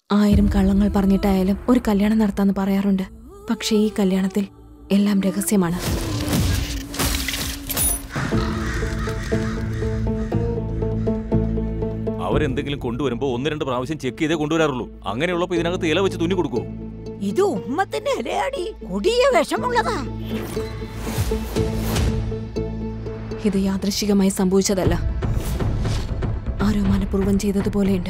ആയിരം കള്ളങ്ങൾ പറഞ്ഞിട്ടായാലും ഒരു കല്യാണം നടത്താന്ന് പറയാറുണ്ട് പക്ഷേ ഈ കല്യാണത്തിൽ എല്ലാം രഹസ്യമാണ് അവരെന്തെങ്കിലും കൊണ്ടുവരുമ്പോ ഒന്ന് രണ്ട് പ്രാവശ്യം ചെക്ക് ചെയ്തേ കൊണ്ടുവരാറുള്ളൂ അങ്ങനെയുള്ളപ്പോ ഇതിനകത്ത് ഇല വെച്ച് തുന്നി കൊടുക്കൂ ഇത് ഉമ്മത്തിന്റെ ഇലയാടി കൊടിയ വിഷമുള്ളതാ ഇത് യാദൃശികമായി സംഭവിച്ചതല്ല ആരോ മനഃപൂർവ്വം ചെയ്തതുപോലെയുണ്ട്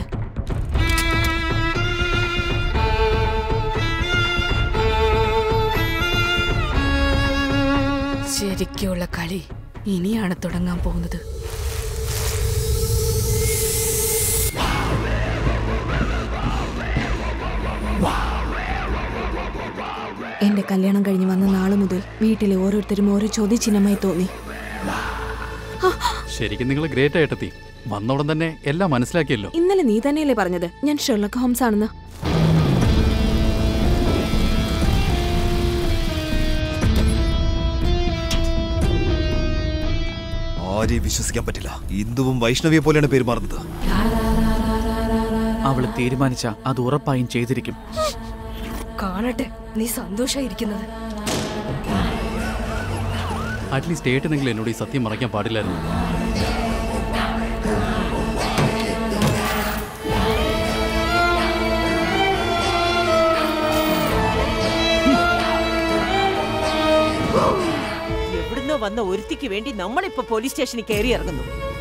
ശരിക്കുള്ള കളി ഇനിയാണ് തുടങ്ങാൻ പോകുന്നത് എന്റെ കല്യാണം കഴിഞ്ഞ് വന്ന നാളു മുതൽ വീട്ടിലെ ഓരോരുത്തരും ഓരോ ചോദ്യചിഹ്നമായി തോന്നി ശരിക്കും നിങ്ങൾ ഗ്രേറ്റ് ആയിട്ടെത്തി വന്നോടൻ തന്നെ എല്ലാം മനസ്സിലാക്കിയല്ലോ ഇന്നലെ നീ തന്നെയല്ലേ പറഞ്ഞത് ഞാൻ ഷെർലക് ഹോംസ് ആണെന്ന് ആരെയും വിശ്വസിക്കാൻ പറ്റില്ല ഹിന്ദുവും വൈഷ്ണവിയെ പോലെയാണ് പെരുമാറുന്നത് അവള് തീരുമാനിച്ച അത് ഉറപ്പായും ചെയ്തിരിക്കും കാണട്ടെ നീ സന്തോഷായിരിക്കുന്നത് അറ്റ്ലീസ്റ്റ് ഏട്ടനെങ്കിലും എന്നോട് ഈ സത്യം മറയ്ക്കാൻ പാടില്ലായിരുന്നു എവിടുന്നോ വന്ന ഒരുത്തിക്ക് വേണ്ടി നമ്മളിപ്പോ പോലീസ് സ്റ്റേഷനിൽ കയറി ഇറങ്ങുന്നു